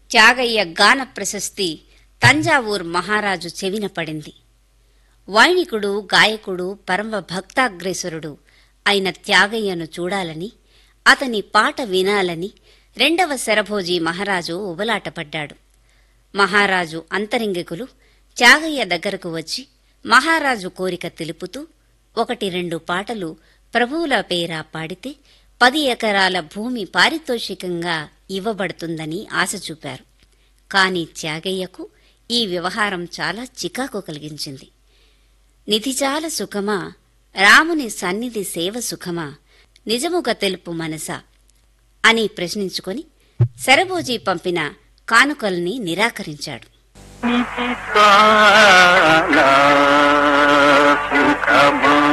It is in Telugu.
త్యాగయ్య గాన ప్రశస్తి తంజావూర్ మహారాజు చెవిన పడింది వైణికుడు గాయకుడు పరమ భక్తాగ్రేసరుడు అయిన త్యాగయ్యను చూడాలని అతని పాట వినాలని రెండవ శరభోజీ మహారాజు ఉబలాటపడ్డాడు మహారాజు అంతరింగికులు త్యాగయ్య దగ్గరకు వచ్చి మహారాజు కోరిక తెలుపుతూ ఒకటి రెండు పాటలు ప్రభువుల పేరా పాడితే పది ఎకరాల భూమి పారితోషికంగా ఇవ్వబడుతుందని ఆశ చూపారు కాని త్యాగయ్యకు ఈ వ్యవహారం చాలా చికాకు కలిగించింది నిధిజాల సుఖమా రాముని సన్నిధి సేవ సుఖమా నిజముగా తెలుపు మనసా అని ప్రశ్నించుకొని శరభోజీ పంపిన కానుకల్ని నిరాకరించాడు నిధికాల సుఖమా